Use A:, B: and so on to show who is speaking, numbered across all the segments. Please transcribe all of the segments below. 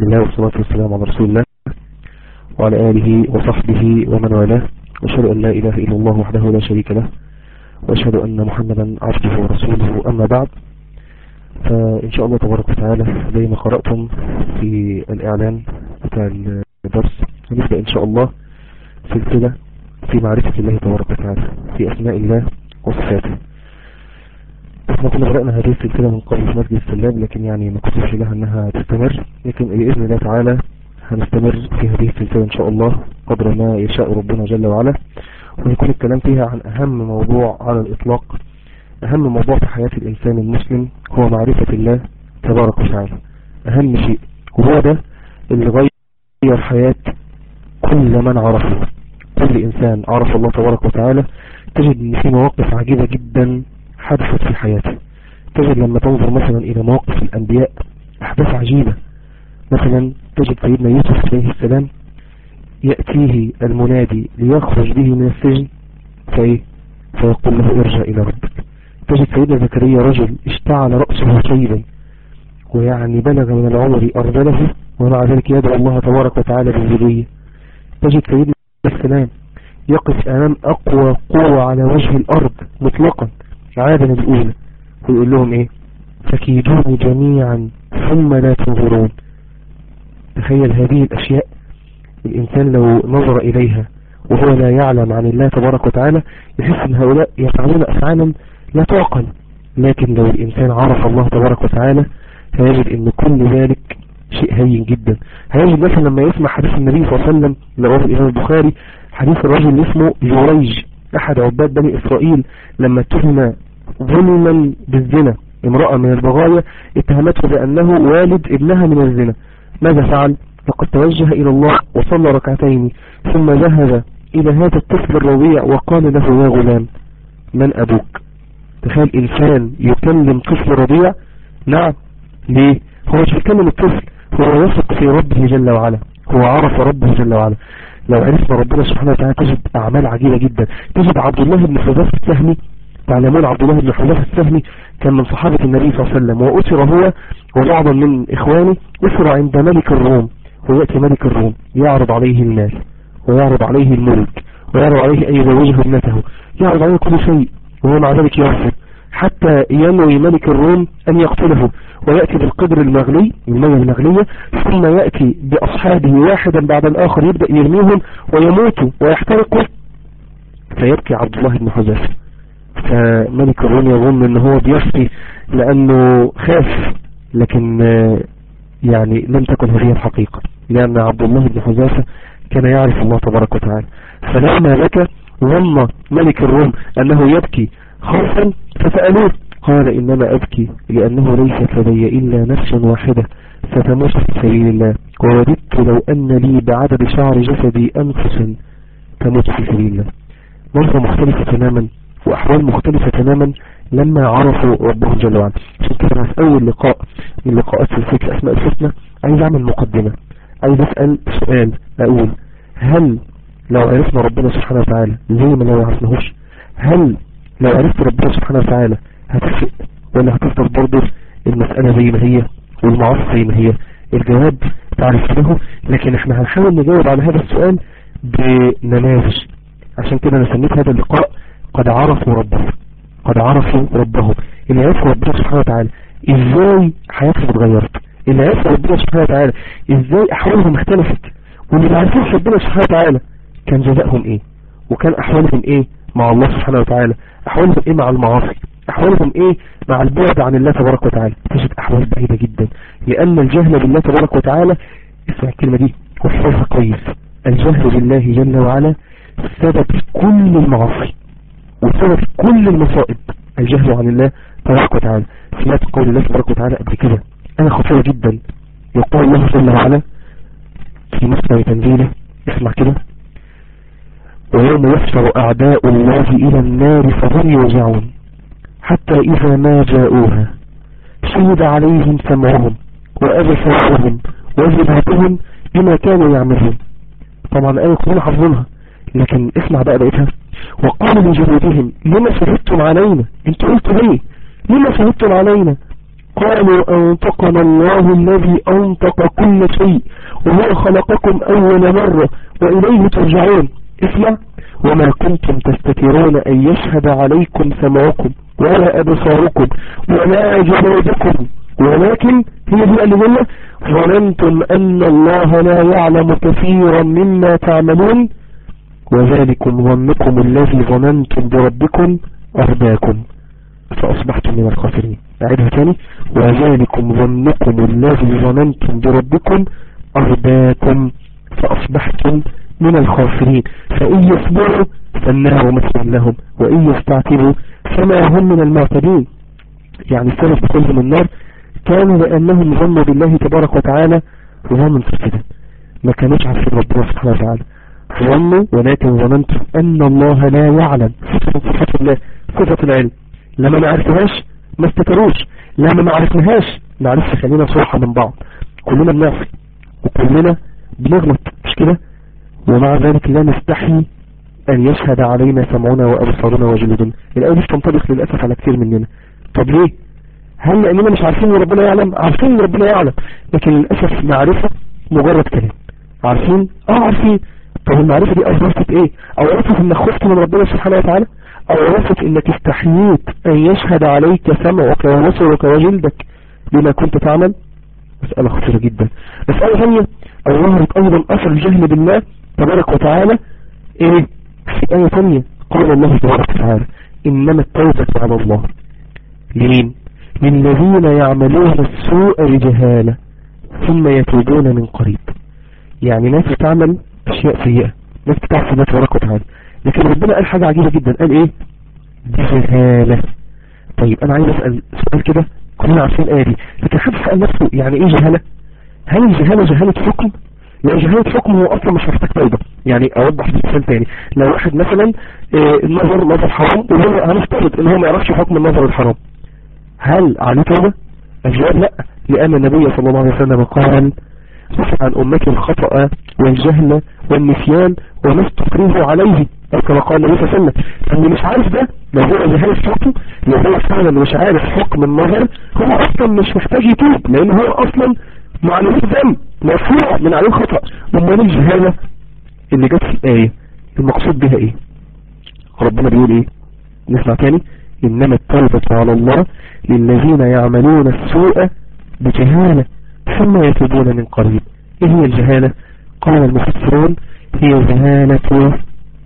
A: بسم الله والصلاة والسلام على رسول الله وعلى آله وصحبه ومن والاه وأشهد أن لا إله إلا الله وحده لا شريك له وأشهد أن محمدا عبده ورسوله أما بعد فإن شاء الله تبارك وتعالى زي ما قرأتم في الإعلان بتاع الدرس هنبدأ إن شاء الله سلسلة في معرفة الله تبارك وتعالى في أسماء الله وصفاته احنا كنا بدأنا هذه السلسلة من قبل في مسجد السلام لكن يعني ما كنتش لها انها تستمر لكن بإذن الله تعالى هنستمر في هذه السلسلة ان شاء الله قدر ما يشاء ربنا جل وعلا ويكون الكلام فيها عن اهم موضوع على الاطلاق اهم موضوع في حياة الانسان المسلم هو معرفة الله تبارك وتعالى اهم شيء وهو ده اللي غير حياة كل من عرفه كل انسان عرف الله تبارك وتعالى تجد ان في مواقف عجيبة جدا حدثت في حياته تجد لما تنظر مثلا الى مواقف الانبياء احداث عجيبة مثلا تجد سيدنا يوسف عليه السلام يأتيه المنادي ليخرج به من السجن فايه فيقول له ارجع الى ربك تجد سيدنا زكريا رجل اشتعل رأسه شيبا ويعني بلغ من العمر أرذله ومع ذلك يدعو الله تبارك وتعالى بالذرية تجد سيدنا السلام يقف أمام أقوى قوة على وجه الأرض مطلقا عادة الأولى ويقول لهم إيه فكيدوني جميعا ثم لا تنظرون تخيل هذه الأشياء الإنسان لو نظر إليها وهو لا يعلم عن الله تبارك وتعالى يحس أن هؤلاء يفعلون أفعالا لا تعقل لكن لو الإنسان عرف الله تبارك وتعالى هيجد أن كل ذلك شيء هين جدا هيجد مثلا لما يسمع حديث النبي صلى الله عليه وسلم لو الإمام البخاري حديث الرجل اللي اسمه جريج أحد عباد بني إسرائيل لما اتهم ظلما بالزنا امرأة من البغايا اتهمته بأنه والد ابنها من الزنا ماذا فعل فقد توجه إلى الله وصلى ركعتين ثم ذهب إلى هذا الطفل الرضيع وقال له يا غلام من أبوك تخيل إنسان يكلم طفل رضيع نعم ليه هو مش بيكلم الطفل هو يثق في ربه جل وعلا هو عرف ربه جل وعلا لو عرفنا ربنا سبحانه وتعالى تجد أعمال عجيبة جدا تجد عبد الله بن حذافة السهمي تعلمون عبد الله بن حذافة السهمي كان من صحابة النبي صلى الله عليه وسلم وأسر هو وبعضا من إخوانه أسر عند ملك الروم ويأتي ملك الروم يعرض عليه المال ويعرض عليه الملك ويعرض عليه أن يزوجه ابنته يعرض عليه كل شيء وهو مع ذلك يرفض حتى ينوي ملك الروم أن يقتله ويأتي بالقدر المغلي المية المغلية ثم يأتي بأصحابه واحدا بعد الآخر يبدأ يرميهم ويموتوا ويحترقوا فيبكي عبد الله بن حذافة فملك الروم يظن ان هو بيفتي لانه خاف لكن يعني لم تكن هذه الحقيقة لان عبد الله بن حذافة كان يعرف الله تبارك وتعالى فلما بكى ظن ملك الروم انه يبكي خوفا فسألوه قال انما ابكي لانه ليست لدي الا نفس واحدة ستموت في سبيل الله ووددت لو ان لي بعدد شعر جسدي انفس تموت في سبيل الله نظرة مختلفة تماما وأحوال مختلفة تماما لما عرفوا ربهم جل وعلا عشان كده في أول لقاء من لقاءات سلسلة أسماء الفتنة عايز أعمل مقدمة عايز أسأل سؤال أقول هل لو عرفنا ربنا سبحانه وتعالى زي ما لو عرفناهوش هل لو عرفت ربنا سبحانه وتعالى هتفرق ولا هتفضل برضه المسألة زي ما هي والمعاصي زي ما هي الجواب تعرفناه لكن احنا هنحاول نجاوب على هذا السؤال بنماذج عشان كده انا سميت هذا اللقاء قد عرفوا ربهم قد عرفوا ربهم اللي عرفوا ربنا سبحانه وتعالى ازاي حياتهم اتغيرت اللي عرفوا ربنا سبحانه وتعالى ازاي احوالهم اختلفت واللي ما عرفوش ربنا سبحانه وتعالى كان جزائهم ايه وكان احوالهم ايه مع الله سبحانه وتعالى احوالهم ايه مع المعاصي احوالهم ايه مع البعد عن الله تبارك وتعالى تجد احوال بعيدة جدا لان الجهل بالله تبارك وتعالى اسمع الكلمة دي واحفظها كويس الجهل بالله جل وعلا سبب كل المعاصي وسبب كل المصائب الجهل عن الله تبارك وتعالى سمعت قول الله تبارك وتعالى قبل كده انا خطيرة جدا يقول الله جل وعلا في مصنع تنزيله اسمع كده ويوم يحشر اعداء الله الى النار فهم يوزعون حتى اذا ما جاءوها شهد عليهم سمعهم وابصارهم وجبهتهم بما كانوا يعملون طبعا الآية كلنا حافظينها لكن اسمع بقى بقيتها وقالوا لجلودهم لما شهدتم علينا انتوا قلتوا ليه لما شهدتم علينا قالوا أنطقنا الله الذي أنطق كل شيء وهو خلقكم أول مرة وإليه ترجعون اسمع وما كنتم تستترون أن يشهد عليكم سمعكم ولا أبصاركم ولا جنودكم ولكن هي دي اللي قلنا ظننتم أن الله لا يعلم كثيرا مما تعملون وذلكم ظنكم الذي ظننتم بربكم أرداكم فأصبحتم من الخاسرين أعيدها تاني وذلكم ظنكم الذي ظننتم بربكم أرداكم فأصبحتم من الخاسرين فإن يصبروا فالنار مثل لهم وإن يستعتبوا فما هم من المعتدين يعني السلف كلهم النار كانوا لأنهم ظنوا بالله تبارك وتعالى ظنا فاسدا ما كانوش عارفين ربنا سبحانه وتعالى ظنوا ولكن ظننتم أن الله لا يعلم صفة الله صفة العلم لما ما عرفناهاش ما استتروش لما ما عرفناهاش معلش خلينا صراحة من بعض كلنا بنعصي وكلنا بنغلط مش كده ومع ذلك لا نستحي أن يشهد علينا سمعنا وأبصارنا وجلودنا الآية مش تنطبق للأسف على كثير مننا طب ليه هل لأننا مش عارفين ان ربنا يعلم عارفين ان ربنا يعلم لكن للأسف معرفة مجرد كلام عارفين اه عارفين طب المعرفة دي أثبتت ايه او عرفت انك خفت من ربنا سبحانه وتعالى او عرفت انك استحييت ان يشهد عليك سمعك وبصرك وجلدك بما كنت تعمل مسألة خطيرة جدا مسألة ثانية او ظهرت ايضا اثر الجهل بالله تبارك وتعالى ايه في آية ثانية قال الله تبارك وتعالى انما التوبة على الله لمين للذين يعملون السوء بجهالة ثم يتوبون من قريب يعني ناس تعمل اشياء سيئة ناس بتعصي الله تبارك وتعالى لكن ربنا قال حاجة عجيبة جدا قال ايه بجهالة طيب انا عايز اسأل سؤال كده كلنا عارفين الآية دي لكن حد سأل نفسه يعني ايه جهالة هل الجهالة جهالة حكم لو جهالة حكم هو اصلا مش محتاج توبة يعني اوضح مثال تاني لو واحد مثلا اه النظر نظر حرام وهو هنفترض ان هو ما يعرفش حكم النظر الحرام هل عليه توبة الجواب لا لأن النبي صلى الله عليه وسلم قال رفع عن أمتي الخطأ والجهل والنسيان وما استقره عليه كما قال النبي صلى الله عليه وسلم اللي مش عارف ده لو هو جهل حكمه لو هو فعلا مش عارف حكم النظر هو أصلا مش محتاج يتوب لأن هو أصلا معلومات ذنب مرفوع من عليه الخطأ امال الجهالة اللي جت في الآية المقصود بها ايه ربنا بيقول ايه نسمع تاني إنما التوبة على الله للذين يعملون السوء بجهالة ثم يتوبون من قريب إيه هي الجهالة قال المفسرون هي جهالة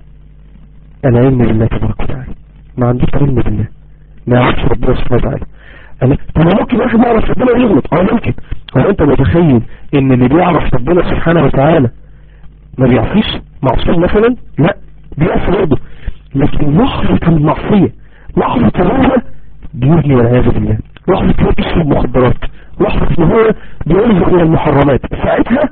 A: العلم بالله تبارك وتعالى ما عندوش علم بالله ما يعرفش ربنا سبحانه وتعالى أنا طب ممكن واحد ما يعرف ربنا يغلط اه ممكن هو انت متخيل ان اللي بيعرف ربنا سبحانه وتعالى ما بيعصيش معصوم مثلا لا بيعصي برضه لكن لحظة المعصية لحظة الروح بيجي والعياذ بالله لحظة هو بيشرب مخدرات لحظة ان هو بينظر الى المحرمات ساعتها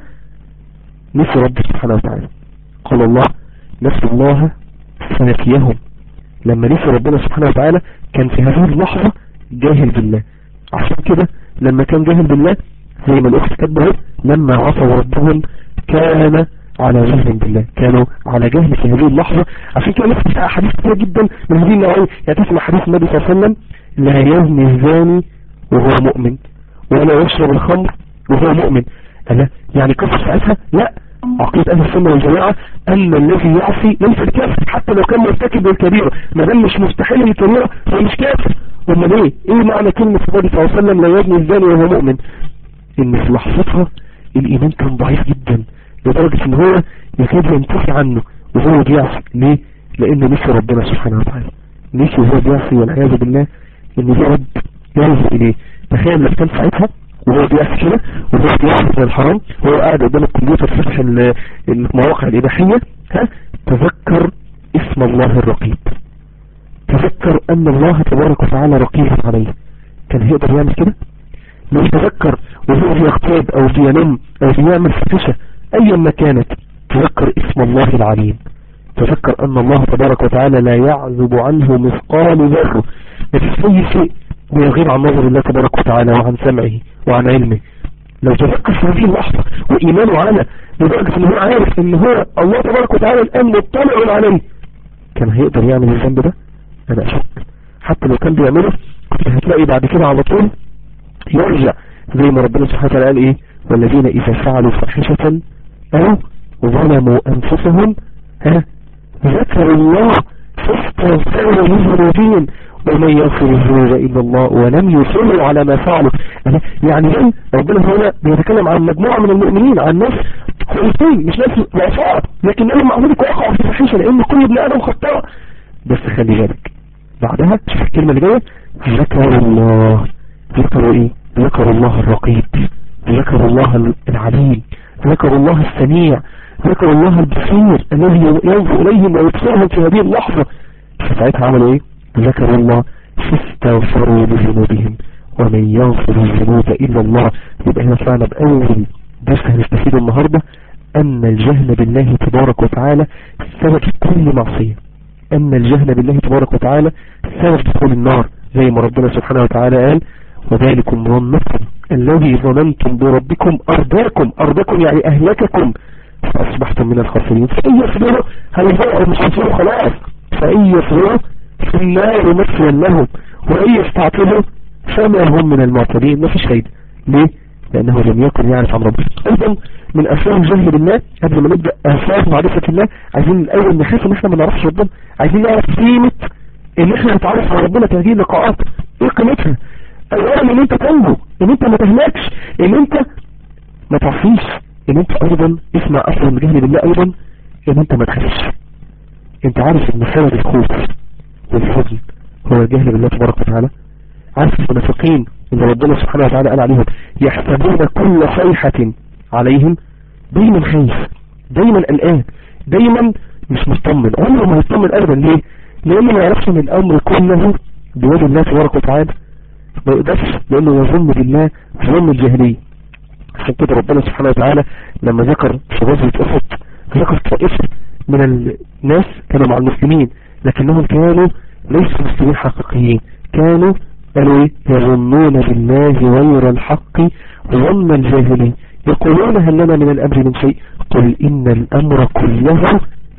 A: نسي رب سبحانه وتعالى قال الله نسي الله فنسيهم لما نسي ربنا سبحانه وتعالى كان في هذه اللحظة جاهل بالله عشان كده لما كان جاهل بالله زي ما الاخت كاتبه لما عصوا ربهم كان على جهل بالله كانوا على جهل في هذه اللحظة عشان كده نفسي حديث كتير جدا من هذه النوعية يعني تسمع حديث النبي صلى الله عليه وسلم لا يزني الزاني وهو مؤمن ولا يشرب الخمر وهو مؤمن ألا يعني كفر ساعتها لا عقيدة أهل السنة والجماعة أن الذي يعصي ليس الكافر حتى لو كان مرتكب للكبيرة ما دام مش مستحيل الكبيرة هو مش كافر وما ليه ايه معنى كلمة النبي صلى الله عليه وسلم لا يزني الزاني وهو مؤمن ان في لحظتها الايمان كان ضعيف جدا لدرجة ان هو يكاد ينتهي عنه وهو بيعصي ليه لان نسي ربنا سبحانه وتعالى نسي وهو بيعصي والعياذ بالله ان ده رب يرجع اليه تخيل لو كان ساعتها وهو بيعصي كده وهو بيعصي من الحرام وهو قاعد قدام الكمبيوتر فتح المواقع الاباحية ها تذكر اسم الله الرقيب تذكر ان الله تبارك وتعالى رقيب عليه كان هيقدر يعمل كده لو تذكر وهو بيغتاب او بينام او بيعمل فتشة ايا ما كانت تذكر اسم الله العليم تذكر ان الله تبارك وتعالى لا يعذب عنه مثقال ذره ما فيش اي شيء بيغيب عن نظر الله تبارك وتعالى وعن سمعه وعن علمه لو تذكر في هذه اللحظة وإيمانه على لدرجة ان هو عارف ان هو الله تبارك وتعالى الآن مطلع عليه كان هيقدر يعمل الذنب ده انا اشك حتى لو كان بيعمله كنت هتلاقي بعد كده على طول يرجع زي ما ربنا سبحانه وتعالى قال ايه والذين اذا فعلوا فاحشة او ظلموا انفسهم ها ذكروا الله فاستغفروا لذنوبهم ومن يغفر الذنوب الا الله ولم يصروا على ما فعلوا يعني ايه ربنا هنا بيتكلم عن مجموعة من المؤمنين عن ناس كويسين مش ناس ضعفاء لكن لهم مع ذلك وقعوا في الفحيشة لان كل ابن ادم خطاء بس خلي بالك بعدها شوف الكلمة اللي جاية ذكروا الله ذكروا ايه ذكروا الله الرقيب ذكروا الله العليم ذكروا الله السميع ذكروا الله البصير الذي ينظر اليهم ويبصرهم في هذه اللحظة فساعتها عملوا ايه ذكروا الله فاستغفروا لذنوبهم ومن يغفر الذنوب الا الله يبقى هنا طلعنا باول درس هنستفيده النهاردة ان الجهل بالله تبارك وتعالى سبب كل معصية ان الجهل بالله تبارك وتعالى سبب دخول النار زي ما ربنا سبحانه وتعالى قال وذلكم ظنكم الذي ظننتم بربكم أرداكم أرداكم يعني أهلككم فأصبحتم من الخاسرين فإن يصبروا هيضعوا مش هيصبروا خلاص فإن يصبروا في النار مثلا لهم وإن يستعطلوا فما هم من المعتدين ما فيش فايدة ليه؟ لأنه لم يكن يعرف عن ربه أيضا من أسباب الجهل بالله قبل ما نبدأ أسباب معرفة الله عايزين الأول نخاف إن إحنا ما نعرفش ربنا عايزين نعرف قيمة إن إحنا نتعرف على ربنا في هذه اللقاءات إيه قيمتها؟ اولا ان انت تنجو ان انت ما تهلكش ان انت ما تعصيش ان انت ايضا اسمع اصلا من جهل بالله ايضا ان انت ما تخافش انت عارف ان سبب الخوف والحزن هو الجهل بالله تبارك وتعالى عارف المنافقين ان ربنا سبحانه وتعالى قال عليهم يحسبون كل صيحة عليهم دايما خايف دايما قلقان دايما مش مطمن عمره ما يطمن ابدا ليه لانه ما يعرفش ان الامر كله بيد الله تبارك وتعالى ما يقدرش لانه يظن بالله ظن الجاهلية عشان كده ربنا سبحانه وتعالى لما ذكر في غزوة احد ذكر طائفة من الناس كانوا مع المسلمين لكنهم كانوا ليسوا مسلمين حقيقيين كانوا قالوا ايه يظنون بالله غير الحق ظن الجاهلين يقولون هل لنا من الامر من شيء قل ان الامر كله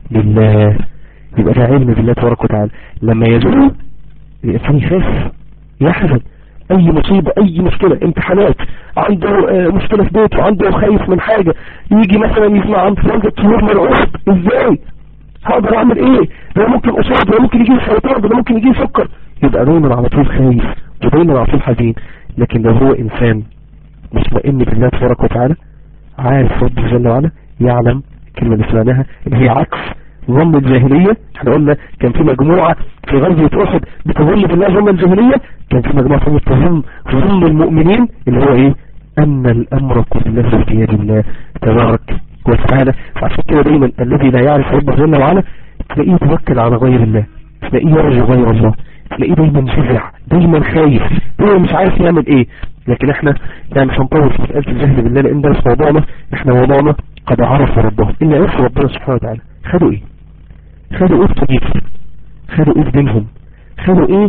A: لله يبقى ده علم بالله تبارك وتعالى لما يزول الانسان يخاف يحزن اي مصيبة اي مشكلة امتحانات عنده اه مشكلة في بيته عنده خايف من حاجة يجي مثلا يسمع عن فلان الطيور مرعوب ازاي هقدر اعمل ايه ده ممكن اصاب ده ممكن يجي سرطان ده ممكن يجي سكر يبقى دايما على طول خايف ودايما على طول حزين لكن لو هو انسان مطمئن بالله تبارك وتعالى عارف ربه جل وعلا يعلم الكلمة اللي سمعناها ان هي عكس ظن الجاهلية احنا قلنا كان في مجموعة في غزوة احد بتظن بالله ظن الجاهلية كان في مجموعة ثانية تظن ظن المؤمنين اللي هو ايه ان الامر كله بيد الله تبارك وتعالى فعشان كده دايما الذي لا يعرف ربه جل وعلا تلاقيه يتوكل على غير الله تلاقيه يرجو غير الله تلاقيه دايما جزع دايما خايف دايما مش عارف يعمل ايه لكن احنا يعني مش هنطول في مسألة الجهل بالله لان ده مش موضوعنا احنا موضوعنا قد عرفوا ربهم اللي عرفوا ربنا سبحانه وتعالى خدوا ايه خدوا ايه في طريقهم خدوا ايه في دينهم خدوا ايه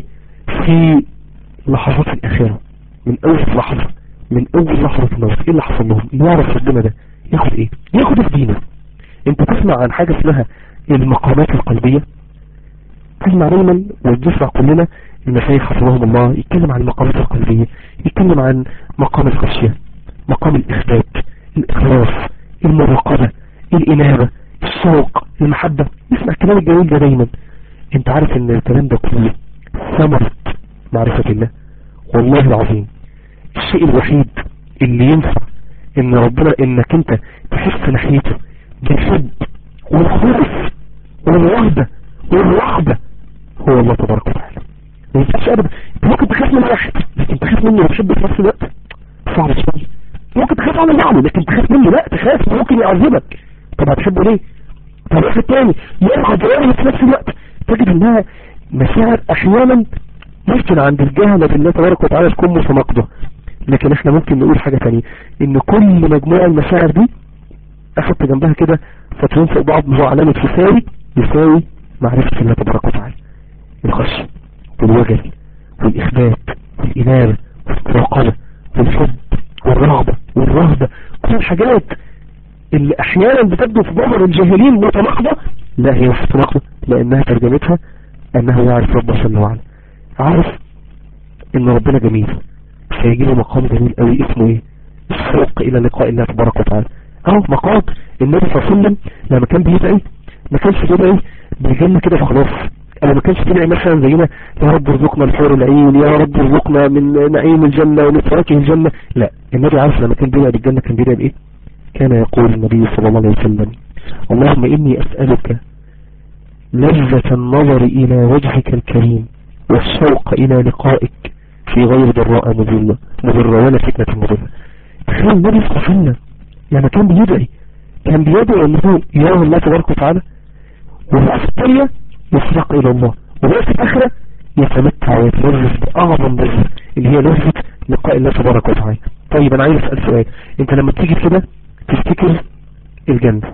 A: في لحظات الاخرة من اول لحظة من اول لحظة الموت ايه اللي حصل لهم اللي يعرف ربنا ده ياخد ايه ياخد في دينه انت تسمع عن حاجة اسمها المقامات القلبية تسمع دايما وتسمع كلنا المشايخ حفظهم الله يتكلم عن المقامات القلبية يتكلم عن مقام الخشية مقام الاخبات الاخلاص المراقبة الانابة الشوق المحبة نسمع الكلام الجميل ده دايما انت عارف ان الكلام ده كله ثمرة معرفة الله والله العظيم الشيء الوحيد اللي ينفع ان ربنا انك انت تحس ناحيته بالحب والخوف والرهبة والرهبة هو الله تبارك وتعالى ما ينفعش ابدا انت ممكن تخاف من واحد لكن تخاف منه وتحبه في نفس الوقت صعب شوية ممكن تخاف عن بعضه لكن تخاف منه لا تخاف ممكن يعذبك طب هتحبه ليه طب واحد تاني يرعب ويرعب في نفس الوقت تجد انها مشاعر احيانا ممكن عند الجهلة بالله تبارك وتعالى تكون متناقضة لكن احنا ممكن نقول حاجة تانية ان كل مجموعة المشاعر دي احط جنبها كده سطرين فوق بعض هو علامة تساوي يساوي معرفة الله تبارك وتعالى الخشية والوجل والإخبات والإنابة والمراقبة والحب والرغبة والرهبة كل الحاجات اللي احيانا بتبدو في ظهر الجاهلين متناقضة لا هي مش متناقضة لانها ترجمتها انه يعرف ربه جل وعلا عارف ان ربنا جميل فيجي له مقام جميل قوي اسمه ايه الشوق الى لقاء الله تبارك وتعالى اهو مقام النبي صلى الله عليه وسلم لما كان بيدعي ما كانش بيدعي بالجنة كده فخلاص انا ما كانش بيدعي مثلا زينا يا رب ارزقنا الحور العين يا رب ارزقنا من نعيم الجنة ومن فواكه الجنة لا النبي عارف لما كان بيدعي بالجنة كان بيدعي بايه كان يقول النبي صلى الله عليه وسلم اللهم اني اسألك لذة النظر الى وجهك الكريم والشوق الى لقائك في غير ضراء مضرة مضرة ولا فتنة مضرة تخيل النبي صلى الله عليه وسلم لما كان بيدعي كان بيدعي انه يرى الله تبارك وتعالى وفي الدنيا يفرق الى الله وفي الاخرة يتمتع ويتلذذ باعظم لذة اللي هي لذة لقاء الله تبارك وتعالى طيب انا عايز اسال سؤال انت لما تيجي كده تفتكر الجنة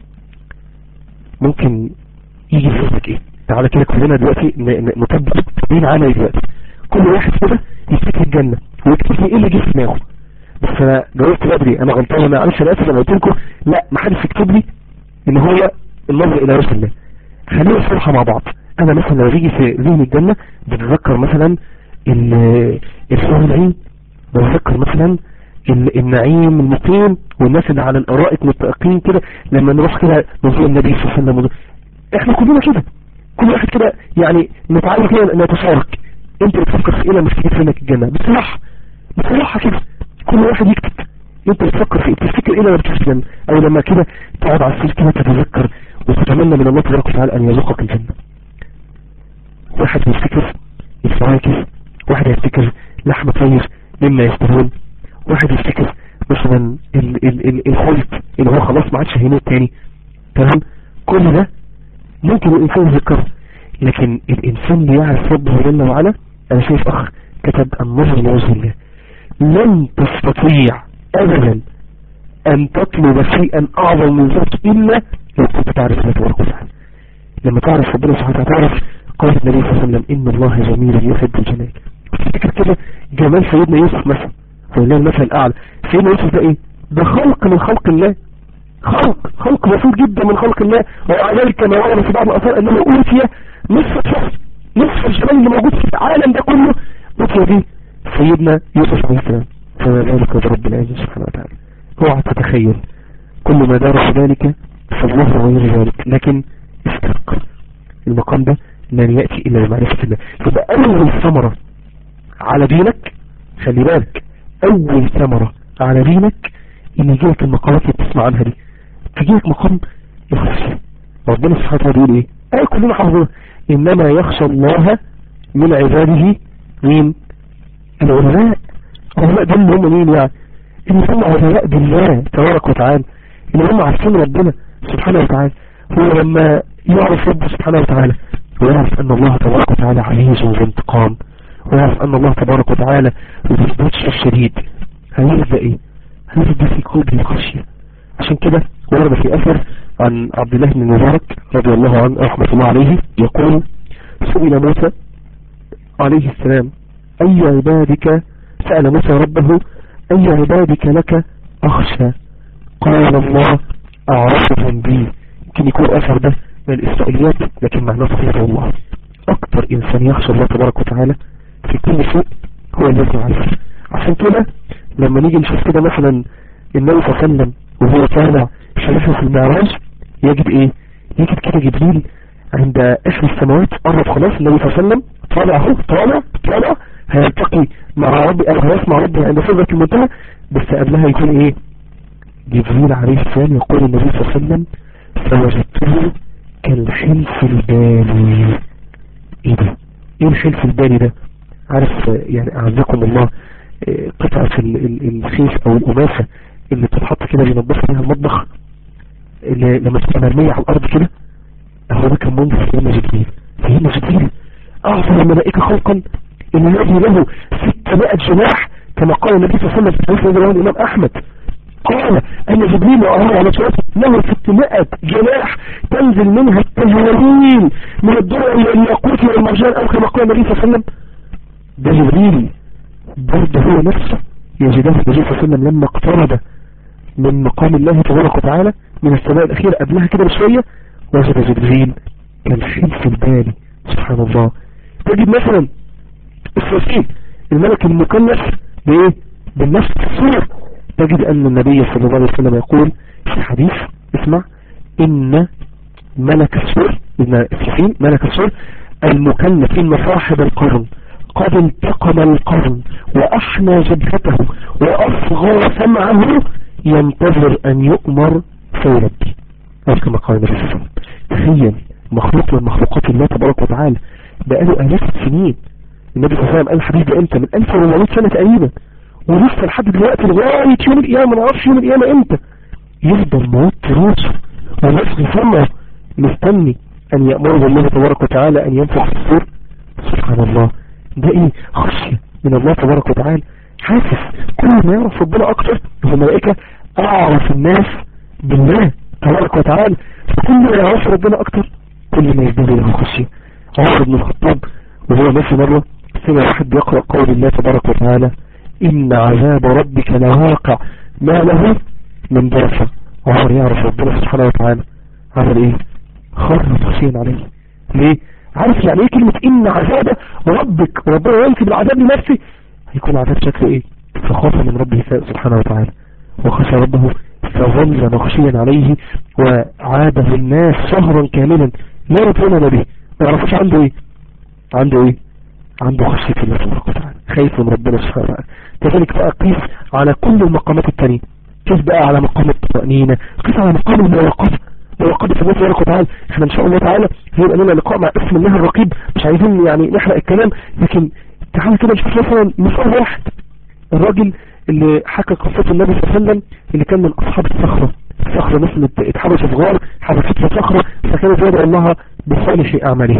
A: ممكن يجي في ذهنك ايه تعالى كده كلنا دلوقتي نطبق مين عملي دلوقتي كل واحد كده يفتكر الجنة ويكتب لي ايه اللي جه في دماغه بس انا جاوبت بدري انا غلطان انا معلش انا اسف انا قلت لكم لا ما حدش يكتب لي ان هو النظر الى وجه الله خلينا نصلحها مع بعض انا مثلا لما بيجي في ذهن الجنة بتذكر مثلا الحور العين بتذكر مثلا النعيم المقيم والناس اللي على الارائك متقين كده لما نروح كده نزور النبي صلى الله عليه وسلم احنا كلنا كده كل واحد كده يعني نتعلم كده نتشارك انت بتفكر في ايه لما تفتكر انك الجنة بصراحة بصراحة كده كل واحد يكتب انت بتفكر في ايه تفتكر ايه لما بتفتكر الجنة او لما كده تقعد على السرير كده تتذكر وتتمنى من الله تبارك وتعالى ان يرزقك الجنة واحد يفتكر الفواكه واحد يفتكر لحم طير مما يشتهون واحد يفتكر مثلا ال ال ال الخلط اللي هو خلاص ما عادش هيموت تاني تمام كل ده ممكن الانسان يذكره لكن الانسان اللي يعرف ربه جل وعلا انا شايف اخ كتب النظر لوجه الله لن تستطيع ابدا ان تطلب شيئا اعظم من ذلك الا لو كنت تعرف الله تبارك وتعالى لما تعرف ربنا سبحانه وتعالى تعرف قال النبي صلى الله عليه وسلم ان الله جميل يحب الجمال تفتكر كده جمال سيدنا يوسف مثلا ولله المثل الاعلى سيدنا يوسف ده ايه ده خلق من خلق الله خلق خلق بسيط جدا من خلق الله ومع ذلك كما ورد في بعض الاثار انه اوتي نصف الشخص نصف الجمال اللي موجود في العالم ده كله اوتي به سيدنا يوسف عليه السلام فما ذلك برب العزة سبحانه وتعالى اوعى تتخيل كل ما دار في ذلك فالله غير ذلك لكن استحق المقام ده لن يأتي إلا بمعرفة الله يبقى أول ثمرة على دينك خلي بالك أول ثمرة على دينك إن يجيلك المقامات اللي بتسمع عنها دي تجيلك مقام الخشية ربنا سبحانه وتعالى بيقول إيه أي كلنا حافظوها إنما يخشى الله من عباده مين العلماء العلماء دول اللي هم مين يعني اللي هم علماء بالله تبارك وتعالى اللي هم عارفين ربنا سبحانه وتعالى هو لما يعرف ربه سبحانه وتعالى ويعرف ان الله تبارك وتعالى عزيز ذو انتقام ويعرف ان الله تبارك وتعالى ذو البطش الشديد هيبدأ ايه هيبدأ في قلبه الخشية عشان كده ورد في اثر عن عبد الله بن المبارك رضي الله عنه رحمة الله عليه يقول سئل موسى عليه السلام اي عبادك سأل موسى ربه اي عبادك لك اخشى قال الله اعرفهم بي يمكن يكون اثر ده من الاسرائيليات لكن معناه صحيح والله اكتر انسان يخشى الله تبارك وتعالى في كل شيء هو الذي يعرف عشان كده لما نيجي نشوف كده مثلا النبي صلى الله عليه وسلم وهو طالع شايفه في المعراج يجد ايه يجد كده جبريل عند اخر السماوات قرب خلاص النبي صلى الله عليه وسلم طالع اهو طالع طالع هيلتقي مع ربي او هيسمع ربي عند صدرة المنتهى بس قبلها يكون ايه جبريل عليه السلام يقول النبي صلى الله عليه وسلم فوجدته كالحلف البالي ايه ده ايه الحلف البالي ده عارف يعني اعزكم الله قطعة الخيش او القماشة اللي بتتحط كده بينضف فيها المطبخ اللي لما تبقى مرمية على الارض كده اهو ده كان منظر سيدنا جبريل سيدنا جبريل اعظم الملائكة خلقا اللي يجي له 600 جناح كما قال النبي صلى الله عليه وسلم في حديث الامام احمد قال ان جبريل وأراه على صلاته له 600 جناح تنزل منها التهاليل من الدرع الى الياقوت والمرجان او كما قال النبي صلى الله عليه وسلم ده جبريل برضه هو نفسه يجده النبي صلى الله عليه وسلم لما اقترب من مقام الله تبارك وتعالى من السماء الاخيرة قبلها كده بشوية وجد جبريل كالحلف البالي سبحان الله تجد مثلا السوسين الملك المكلف بايه بالنفس الصورة تجد ان النبي صلى الله عليه وسلم يقول في حديث اسمع ان ملك السور ابن السفين ملك السور المكلف ان صاحب القرن قد التقم القرن واحنى جبهته واصغى سمعه ينتظر ان يؤمر فيربي أو كما قال النبي صلى الله عليه وسلم تخيل مخلوق من مخلوقات الله تبارك وتعالى بقاله آلاف السنين النبي صلى الله عليه وسلم قال الحديث ده امتى من 1400 سنة تقريبا ولسه لحد دلوقتي لغاية يوم القيامة ما نعرفش يوم القيامة امتى يفضل موت راسه ونفخ سمعه مستني ان يأمره الله تبارك وتعالى ان ينفخ في الصور سبحان الله ده ايه خشية من الله تبارك وتعالى حاسس كل ما يعرف ربنا اكتر هو ملائكة اعرف الناس بالله تبارك وتعالى كل ما يعرف ربنا اكتر كل ما يزداد له خشية عمر بن الخطاب وهو ماشي مرة سمع واحد بيقرأ قول الله تبارك وتعالى إن عذاب ربك لواقع ما له من درسة عمر يعرف ربنا سبحانه وتعالى عمل ايه خر خشيا عليه ليه عارف يعني ايه كلمة ان عذاب ربك وربنا ينكب العذاب لنفسه هيكون عذاب شكله ايه فخاف من ربه سبحانه وتعالى وخشى ربه فظل مخشيا عليه وعاده الناس شهرا كاملا لا يطلون به ما يعرفوش عنده ايه عنده ايه عنده خشية الله تبارك وتعالى خايف من ربنا سبحانه وتعالى كذلك بقى قيس على كل المقامات التانية قيس بقى على مقام الطمأنينة قيس على مقام المراقبة مراقبة الله تبارك وتعالى احنا ان شاء الله تعالى هيبقى لنا لقاء مع اسم الله الرقيب مش عايزين يعني نحرق الكلام لكن تعالى كده نشوف مثلا مثال واحد الراجل اللي حكى قصة النبي صلى الله عليه وسلم اللي كان من اصحاب الصخرة الصخرة مثل اتحبس صغار حبستها صخرة فكانت يدعو الله بصالح اعماله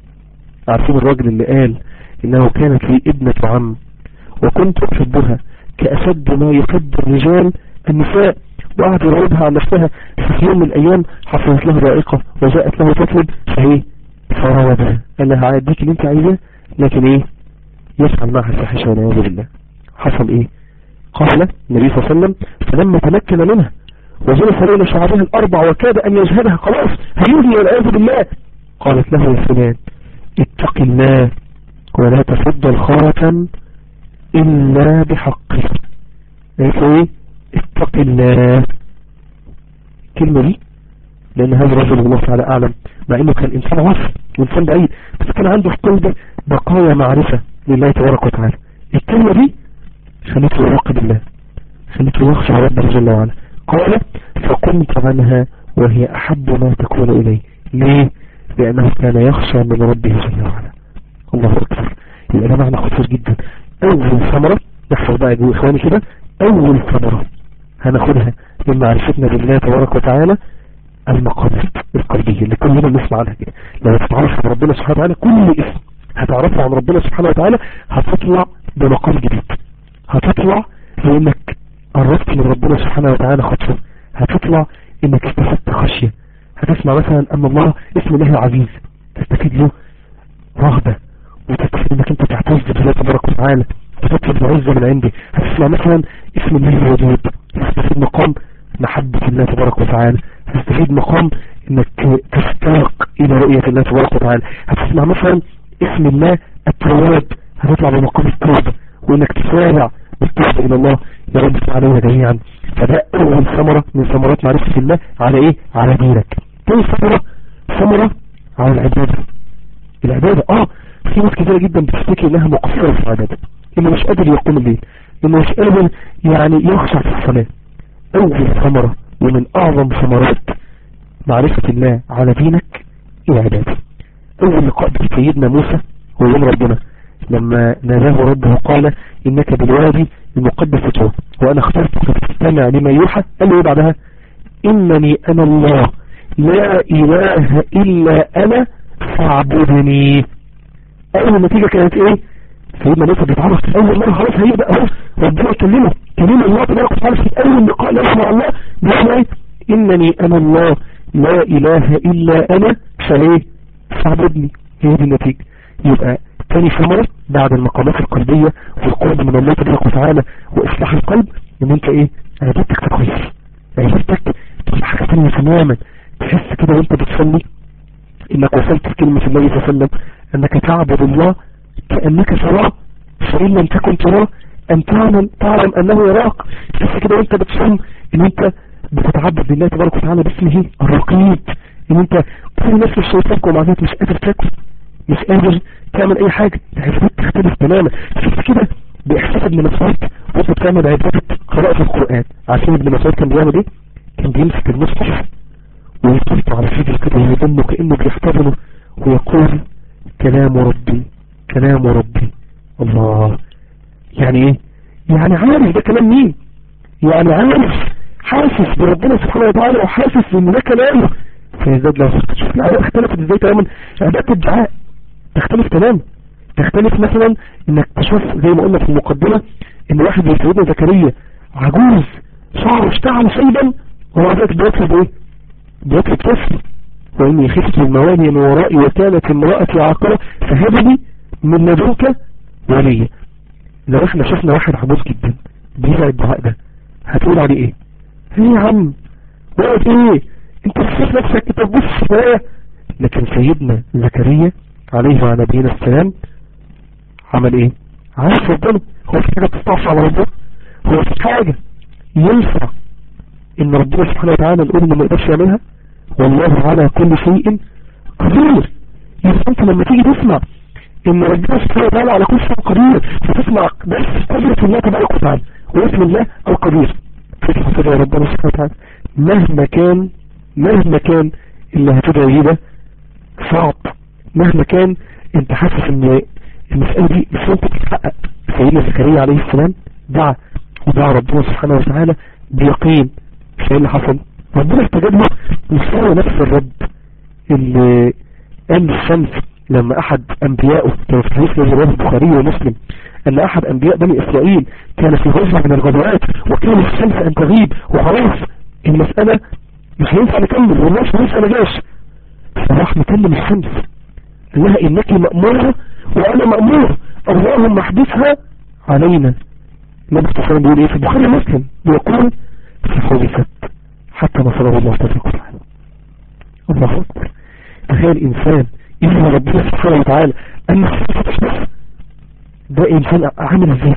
A: عارفين الراجل اللي قال انه كانت لي ابنة عم وكنت احبها كأشد ما يحب الرجال النساء وقعد يراودها عن نفسها في يوم من الايام حصلت له رائقة وجاءت له تطلب فهي فراودها قال لها عاديك اللي انت عايزاه لكن ايه يفعل معها الفاحشة والعياذ بالله حصل ايه قال النبي صلى الله عليه وسلم فلما تمكن منها وجلس بين شعبها الاربع وكاد ان يجهدها خلاص هيوهي والعياذ بالله قالت له يا فلان اتق الله ولا تفضل خارة إلا بحقه ايه اتق الله كلمة دي لأن هذا الرجل الله تعالى أعلم مع أنه كان إنسان وصف وإنسان بعيد بس كان عنده في قلبه بقايا معرفة لله تبارك وتعالى الكلمة دي خليته يراقب الله خليته يخشى ربه جل وعلا قال فقمت عنها وهي أحب ما تكون إليه ليه لأنه كان يخشى من ربه جل وعلا الله أكبر يبقى ده معنى خطير جدا أول ثمرة نحفظ بقى جوا إخواني كده أول ثمرة هناخدها من معرفتنا بالله تبارك وتعالى المقامات القلبية اللي كلنا بنسمع عنها كده لما تتعرف عن ربنا سبحانه وتعالى كل اسم هتعرفه عن ربنا سبحانه وتعالى هتطلع بمقام جديد هتطلع لانك قربت من ربنا سبحانه وتعالى خطوة هتطلع انك استفدت خشية هتسمع مثلا ان الله اسم الله العزيز تستفيد له رغبة وتستفيد انك انت تعتز بالله تبارك وتعالى تطلب العزة من عندي هتسمع مثلا اسم الله الودود هتستفيد مقام محبة الله تبارك وتعالى هتستفيد مقام انك تشتاق الى رؤية الله تبارك وتعالى هتسمع مثلا اسم الله التواب هتطلع بمقام التوبة وانك تسارع بالتوبة الى الله يا رب تعالى جميعا فده اول ثمرة من ثمرات معرفة الله على ايه على دينك تاني ثمرة ثمرة على العبادة العبادة اه في ناس كثيرة جدا بتفتكر انها مقصرة في العبادة انه مش قادر يقوم الليل انه مش قادر يعني يخشع في الصلاة اول ثمرة ومن اعظم ثمرات معرفة الله على دينك العبادة اول لقاء بسيدنا موسى هو يوم ربنا لما ناداه ربه قال انك بالوادي المقدس طوى وانا اخترتك تستمع لما يوحى قال له ايه بعدها انني انا الله لا اله الا انا فاعبدني اول نتيجة كانت ايه سيدنا موسى بيتعرف اول مرة خلاص هيبدأ اهو ربنا يكلمه كلمة الله تبارك وتعالى في اول لقاء له مع الله بيقول ايه انني انا الله لا اله الا انا فايه فاعبدني هي دي النتيجة يبقى تاني ثمرة بعد المقامات القلبية والقرب من الله تبارك وتعالى واصلاح القلب ان انت ايه عبادتك تكويس عبادتك تبقى حاجة تانية تماما تحس كده وانت بتصلي انك وصلت لكلمة النبي صلى الله عليه وسلم انك تعبد الله كأنك تراه فإن لم تكن تراه ان تعلم تعلم انه يراك تحس كده وانت بتصوم ان انت بتتعبد لله تبارك وتعالى باسمه الرقيب ان انت كل نفس الشيطان ومع ذلك مش قادر تاكل مش قادر تعمل اي حاجة العبادات تختلف تماما شفت كده باحساس ابن مسعود وانت بتعمل عبادة قراءة القرآن عارفين ابن مسعود كان بيعمل ايه كان بيمسك المصحف ويطلق على صدره كده ويضمه كأنه بيحتضنه ويقول كلام ربي كلام ربي الله يعني ايه يعني عارف ده كلام مين يعني عارف حاسس بربنا سبحانه وتعالى وحاسس ان ده كلامه فيزداد له شوف العبادة اختلفت ازاي تماما عبادة الدعاء تختلف تماما تختلف مثلا انك تشوف زي ما قلنا في المقدمة ان واحد زي سيدنا زكريا عجوز شعره اشتعل شيبا وهو ذلك بيطلب ايه بيطلب طفل واني خفت المواني من ورائي وكانت امرأتي عاقرة فهب لي من لدنك وليا لو احنا شفنا واحد عجوز جدا بيدعي الدعاء ده هتقول عليه ايه ايه يا عم وقت ايه انت تشوف نفسك انت تبص في المرايه لكن سيدنا زكريا عليه وعلى نبينا السلام عمل ايه عارف ربنا هو في حاجة تستعصى على ربنا هو في حاجة ينفع ان ربنا سبحانه وتعالى نقول انه ما يقدرش يعملها والله على كل شيء قدير يبقى انت لما تيجي تسمع ان ربنا سبحانه وتعالى على كل شيء قدير فتسمع بس قدرة الله تبارك وتعالى واسم الله القدير فتح تدعي ربنا سبحانه وتعالى مهما كان مهما كان اللي هتدعي ده صعب مهما كان انت حاسس ان المسألة دي مش ممكن تتحقق سيدنا زكريا عليه السلام دعا ودعا ربنا سبحانه وتعالى بيقين ايه اللي حصل ربنا استجاب له وصار نفس الرب اللي قال الشمس لما احد انبيائه كان في حديث رواه البخاري ومسلم ان احد انبياء بني اسرائيل كان في غزوه من الغزوات وكان الشمس ان تغيب وخلاص المسألة مش هينفع نكمل والناس لسه ما جاش فراح مكلم الشمس قال لها انك مأمورة وانا مأمور اللهم احدثها علينا النبي صلى الله عليه وسلم بيقول ايه في البخاري مسلم بيقول فحدثت حتى نصره الله تبارك وتعالى الله اكبر تخيل انسان إذن ربنا سبحانه وتعالى أن الصفة ده إنسان عامل ازاي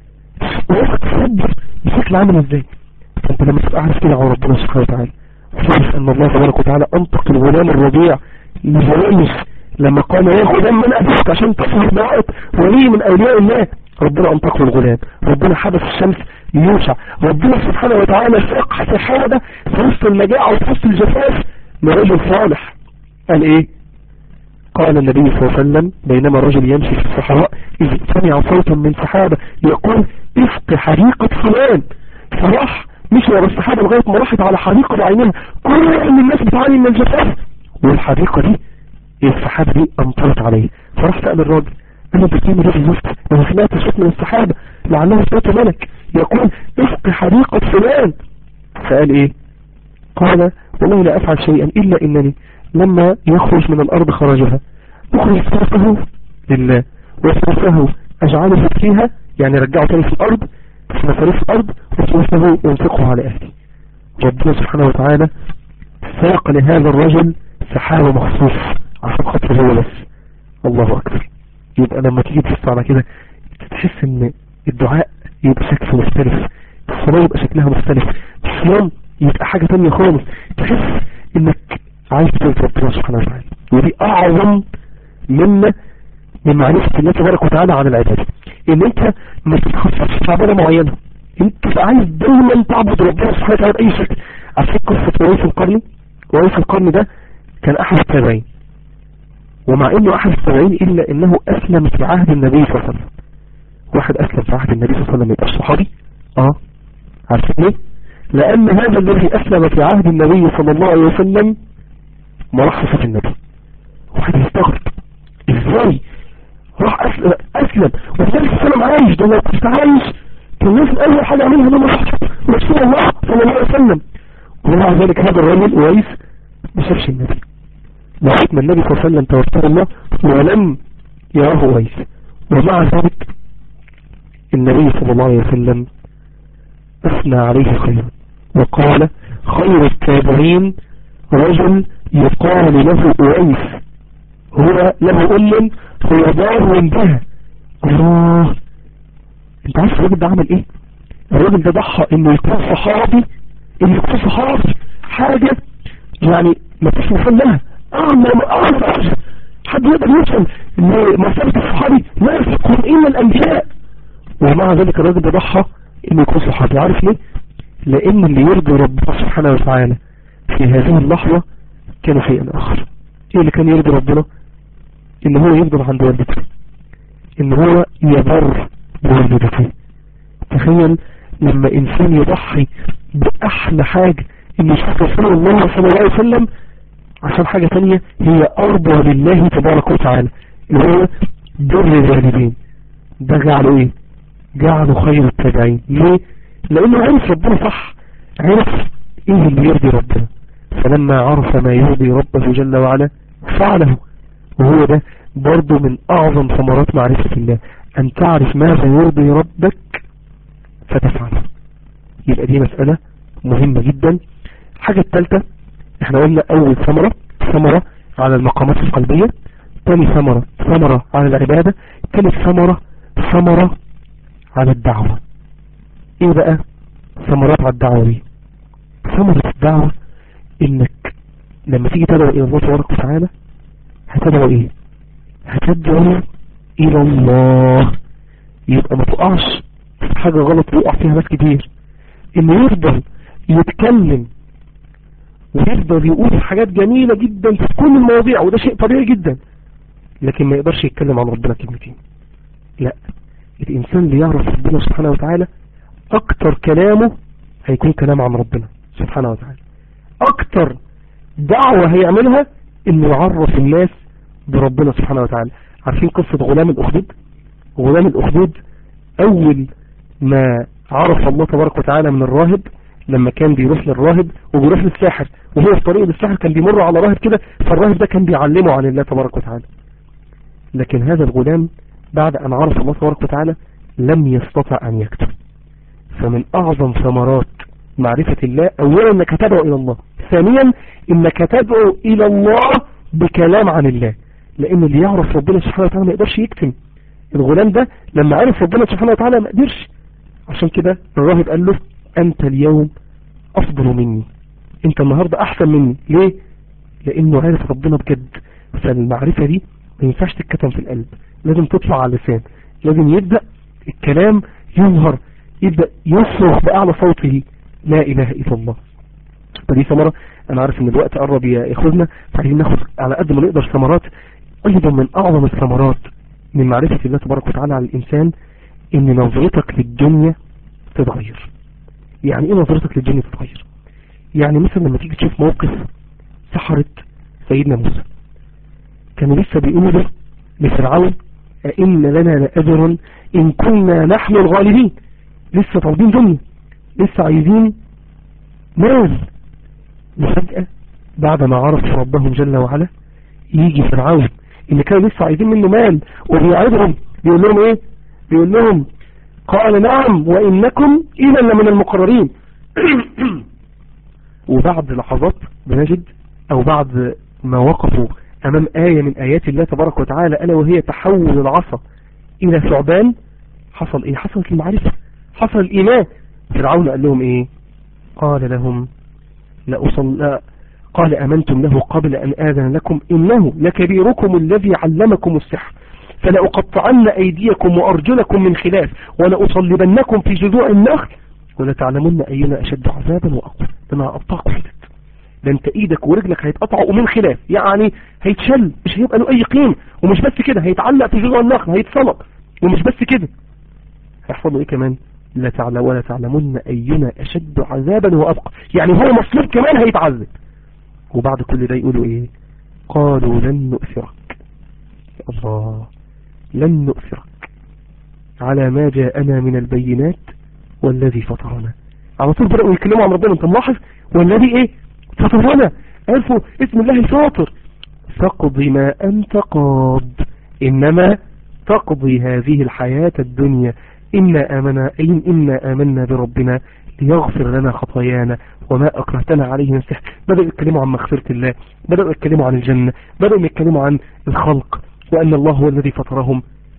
A: وقت تصدر بشكل عامل ازاي فانت لما تبقى عارف كده على ربنا سبحانه وتعالى تعرف أن الله تبارك وتعالى أنطق الغلام الرضيع لجوانس لما قال يا غلام من أبوك عشان تصهر دعوة ولي من أولياء الله ربنا أنطق له الغلام ربنا حدث الشمس ليوشع ربنا سبحانه وتعالى ساق سحابة في وسط المجاعة وفي وسط الجفاف لرجل صالح قال ايه قال النبي صلى الله عليه وسلم بينما الرجل يمشي في الصحراء إذ سمع صوتا من سحابة يقول اسق حريقة فلان فراح مشي ورا السحابة لغاية ما راحت على حريقة بعينها كل ان الناس بتعاني من الجفاف والحريقة دي السحابة دي امطرت عليه فراح سأل الراجل انا بكلمة ده بالظبط انا سمعت صوت من السحابة لعله صوت ملك يقول اسق حريقة فلان فقال ايه قال والله لا افعل شيئا الا انني لما يخرج من الارض خرجها اخرج فرقه لله وفرقه اجعله فيها يعني رجعه تاني في الارض في مصاريف الارض وفرقه ينفقه على اهلي ربنا سبحانه وتعالى ساق لهذا الرجل سحابة مخصوص عشان خاطر هو بس الله اكبر يبقى لما تيجي تبص على كده تحس ان الدعاء يبقى شكله مختلف الصلاة يبقى شكلها مختلف الصيام يبقى حاجة تانية خالص تحس انك عايز تنسى ربنا سبحانه وتعالى ودي اعظم منا من معرفة الله تبارك وتعالى عن العبادة ان انت ما تتخصص في عبادة معينة انت تبقى عايز دايما تعبد ربنا سبحانه وتعالى بأي شكل عشان قصة ويس القرني ويس القرني ده كان احد التابعين ومع انه احد التابعين الا انه اسلم في عهد النبي صلى الله عليه وسلم واحد اسلم في عهد النبي صلى الله عليه وسلم يبقى صحابي اه عارفين ليه لان هذا الذي اسلم في عهد النبي صلى الله عليه وسلم ما راح صفة النبي واحد يستغرب ازاي راح اسلم اسلم والنبي صلى الله عليه وسلم عايش ده لو كنت عايش كان لازم اول حاجة اعملها ان انا رسول الله صلى الله عليه وسلم ومع ذلك هذا الرجل ويس ما شافش النبي لغاية ما النبي صلى الله عليه وسلم توفاه الله ولم يراه ويس ومع ذلك النبي صلى الله عليه وسلم أثنى عليه خيرا وقال خير التابعين رجل يقال له أويس هو له أم هو دار بها الله انت عارف الراجل ده عمل ايه الراجل ده ضحى انه يكون صحابي انه يكون صحابي حاجة يعني ما فيش مثال لها اعمى اعمى حد يقدر يوصل لمرتبة الصحابي لا يفقون الا الانبياء ومع ذلك الراجل ده ضحى انه يكون صحابي عارف ليه لان اللي يرضي ربنا سبحانه وتعالى في هذه اللحظة كان شيئا اخر ايه اللي كان يرضي ربنا ان هو يفضل عند والدته ان هو يبر بوالدته تخيل لما انسان يضحي باحلى حاجة انه يشوف رسول الله صلى الله عليه وسلم عشان حاجة تانية هي ارضى لله تبارك وتعالى اللي هو بر الوالدين ده جعله ايه جعله خير التابعين ليه لانه عرف ربنا صح عرف ايه اللي يرضي ربنا فلما عرف ما يرضي ربه جل وعلا فعله وهو ده برضو من اعظم ثمرات معرفة الله ان تعرف ماذا يرضي ربك فتفعله يبقى دي مسألة مهمة جدا الحاجة الثالثة احنا قلنا اول ثمرة ثمرة على المقامات القلبية ثاني ثمرة ثمرة على العبادة ثالث ثمرة ثمرة على الدعوة ايه بقى ثمرات على الدعوة دي ثمرة الدعوة انك لما تيجي تدعو الى الله تبارك وتعالى هتدعو ايه هتدعو الى الله يبقى ما تقعش في حاجة غلط بيقع فيها ناس كتير انه يفضل يتكلم ويفضل يقول حاجات جميلة جدا في كل المواضيع وده شيء طبيعي جدا لكن ما يقدرش يتكلم عن ربنا كلمتين لا الانسان اللي يعرف ربنا سبحانه وتعالى اكتر كلامه هيكون كلام عن ربنا سبحانه وتعالى اكتر دعوة هيعملها انه يعرف الناس بربنا سبحانه وتعالى عارفين قصة غلام الاخدود غلام الاخدود اول ما عرف الله تبارك وتعالى من الراهب لما كان بيروح للراهب وبيروح للساحر وهو في طريق للساحر كان بيمر على راهب كده فالراهب ده كان بيعلمه عن الله تبارك وتعالى لكن هذا الغلام بعد ان عرف الله تبارك وتعالى لم يستطع ان يكتب فمن اعظم ثمرات معرفة الله اولا انك تدعو الى الله ثانيا انك تدعو الى الله بكلام عن الله لان اللي يعرف ربنا سبحانه وتعالى ما يقدرش يكتم الغلام ده لما عرف ربنا سبحانه وتعالى ما قدرش عشان كده الراهب قال له انت اليوم افضل مني انت النهاردة احسن مني ليه لانه عارف ربنا بجد فالمعرفة دي ما ينفعش تتكتم في القلب لازم تطلع على اللسان لازم يبدأ الكلام يظهر يبدأ يصرخ بأعلى صوته لا إله إلا الله فدي ثمرة أنا عارف إن الوقت قرب يا إخوذنا فعايزين ناخد على قد ما نقدر ثمرات أيضا من أعظم الثمرات من معرفة الله تبارك وتعالى على الإنسان إن نظرتك للدنيا تتغير يعني إيه نظرتك للدنيا تتغير يعني مثلا لما تيجي تشوف موقف سحرة سيدنا موسى كانوا لسه بيقولوا ده لفرعون أئن لنا لأجرا إن كنا نحن الغالبين لسه طالبين دنيا لسه عايزين مال وفجأة بعد ما عرف ربهم جل وعلا يجي فرعون اللي كانوا لسه عايزين منه مال وبيعرضهم بيقول لهم ايه بيقول لهم قال نعم وإنكم إذا لمن المقررين وبعد لحظات بنجد أو بعد ما وقفوا أمام آية من آيات الله تبارك وتعالى ألا وهي تحول العصا إلى ثعبان حصل إيه حصلت المعرفة حصل الإيمان فرعون قال لهم إيه قال لهم لأصل قال أمنتم له قبل أن آذن لكم إنه لكبيركم الذي علمكم السحر فلأقطعن أيديكم وأرجلكم من خلاف ولأصلبنكم في جذوع النخل ولتعلمن أينا أشد عذابا وأقوى ده أنا هقطعكم حتت ده انت ايدك ورجلك هيتقطعوا من خلاف يعني هيتشل مش هيبقى له اي قيمة ومش بس كده هيتعلق في جذوع النخل هيتصلب ومش بس كده هيحصل له ايه كمان لا تعلم ولا تعلمن أينا أشد عذابا وأبقى يعني هو مصلوب كمان هيتعذب وبعد كل ده يقولوا ايه قالوا لن نؤثرك الله لن نؤثرك على ما جاءنا من البينات والذي فطرنا على طول بدأوا يتكلموا عن ربنا انت ملاحظ والذي ايه فطرنا عرفوا اسم الله الفاطر فاقضي ما انت قاض انما تقضي هذه الحياة الدنيا إنا آمنا إن إنا آمنا بربنا ليغفر لنا خطايانا وما أكرهتنا عليه من السحر بدأوا يتكلموا عن مغفرة الله بدأوا يتكلموا عن الجنة بدأوا يتكلموا عن الخلق وأن الله هو الذي فطرهم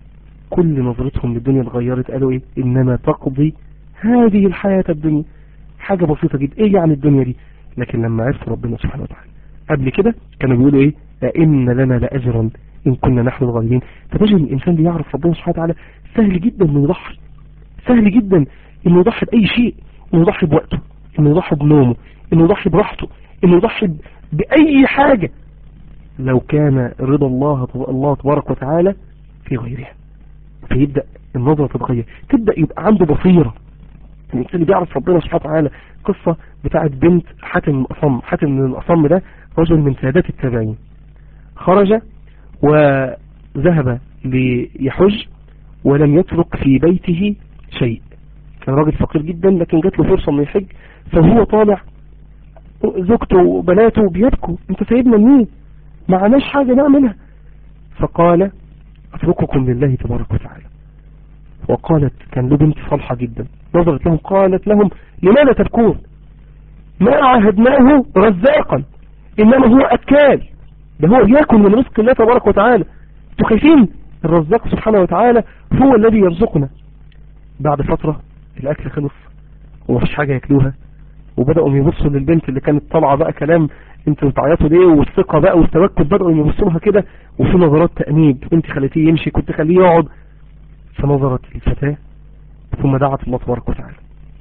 A: كل نظرتهم للدنيا اتغيرت قالوا ايه انما تقضي هذه الحياة الدنيا حاجة بسيطة جدا ايه يعني الدنيا دي لكن لما عرفوا ربنا سبحانه وتعالى قبل كده كانوا بيقولوا ايه أئن لنا لأجرا إن كنا نحن الغالبين فتجد الإنسان اللي يعرف ربنا سبحانه وتعالى سهل جدا انه يضحي سهل جدا انه يضحي بأي شيء انه يضحي بوقته انه يضحي بنومه انه يضحي براحته انه يضحي بأي حاجة لو كان رضا الله الله تبارك وتعالى في غيرها فيبدأ النظرة تتغير تبدأ يبقى عنده بصيرة الإنسان اللي بيعرف ربنا سبحانه وتعالى قصة بتاعت بنت حاتم الأصم حاتم الأصم ده رجل من سادات التابعين خرج وذهب ليحج ولم يترك في بيته شيء كان راجل فقير جدا لكن جات له فرصة انه يحج فهو طالع زوجته وبناته بيبكوا انت سيدنا مين ما عملش حاجة نعملها فقال اترككم لله تبارك وتعالى وقالت كان له بنت صالحة جدا نظرت لهم قالت لهم لماذا تبكون ما عهدناه رزاقا انما هو اكال ده هو ياكل من رزق الله تبارك وتعالى انتوا خايفين الرزاق سبحانه وتعالى هو الذي يرزقنا بعد فترة الاكل خلص ومفيش حاجة ياكلوها وبدأوا يبصوا للبنت اللي كانت طالعة بقى كلام انتوا بتعيطوا ليه والثقة بقى والتوكل بدأوا يبصوا لها كده وفي نظرات تأنيب انت خليتيه يمشي كنت خليه يقعد فنظرت الفتاة ثم دعت الله تبارك وتعالى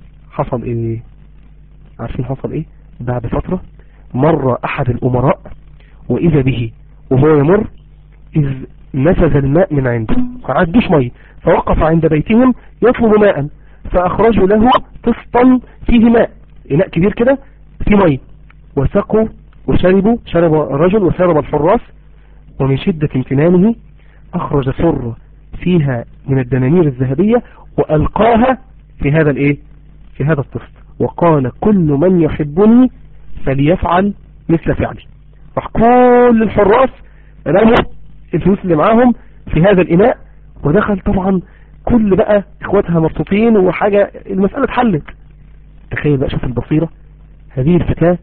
A: حصل ايه عارفين حصل ايه بعد فترة مر احد الامراء واذا به وهو يمر اذ نفذ الماء من عنده فعدوش مي فوقف عند بيتهم يطلب ماء فاخرجوا له طفطا فيه ماء اناء كبير كده فيه مي وسقوا وشربوا شرب الرجل وشرب الحراس ومن شدة امتنانه اخرج سر فيها من الدنانير الذهبية والقاها في هذا الايه في هذا الطفل وقال كل من يحبني فليفعل مثل فعلي راح كل الحراس رموا الفلوس اللي معاهم في هذا الاناء ودخل طبعا كل بقى اخواتها مبسوطين وحاجة المسألة اتحلت تخيل بقى شوف البصيرة هذه الفتاة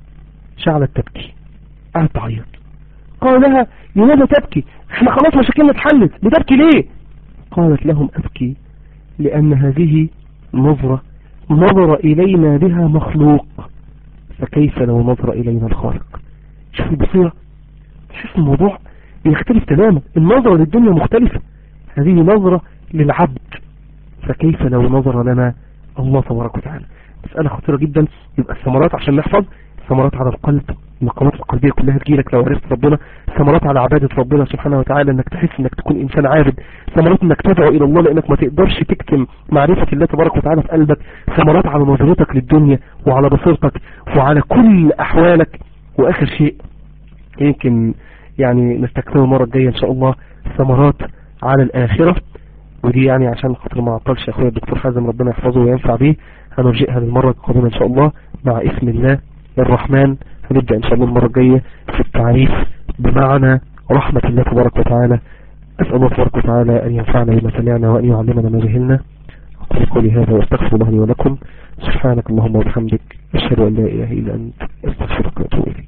A: شعلت تبكي قعدت تعيط قال لها لماذا تبكي احنا خلاص مشاكلنا اتحلت بتبكي ليه قالت لهم ابكي لان هذه نظرة نظر الينا بها مخلوق فكيف لو نظر الينا الخالق شوف البصيرة شوف الموضوع بيختلف تماما النظرة للدنيا مختلفة هذه نظرة للعبد فكيف لو نظر لنا الله تبارك وتعالى مسألة خطيرة جدا يبقى الثمرات عشان نحفظ ثمرات على القلب المقامات القلبية كلها تجيلك لو عرفت ربنا ثمرات على عبادة ربنا سبحانه وتعالى انك تحس انك تكون انسان عابد ثمرات انك تدعو الى الله لانك ما تقدرش تكتم معرفة الله تبارك وتعالى في قلبك ثمرات على نظرتك للدنيا وعلى بصيرتك وعلى كل احوالك واخر شيء يمكن يعني نستكمله المرة الجاية ان شاء الله ثمرات على الاخرة ودي يعني عشان خاطر ما اعطلش اخويا الدكتور حازم ربنا يحفظه وينفع به هنرجئها للمرة القادمة ان شاء الله مع اسم الله الرحمن هنبدأ ان شاء الله المرة الجاية في التعريف بمعنى رحمة الله تبارك وتعالى اسأل الله تبارك وتعالى ان ينفعنا بما سمعنا وان يعلمنا ما جهلنا اقول قولي هذا واستغفر الله لي ولكم سبحانك اللهم وبحمدك اشهد ان لا اله الا انت استغفرك واتوب اليك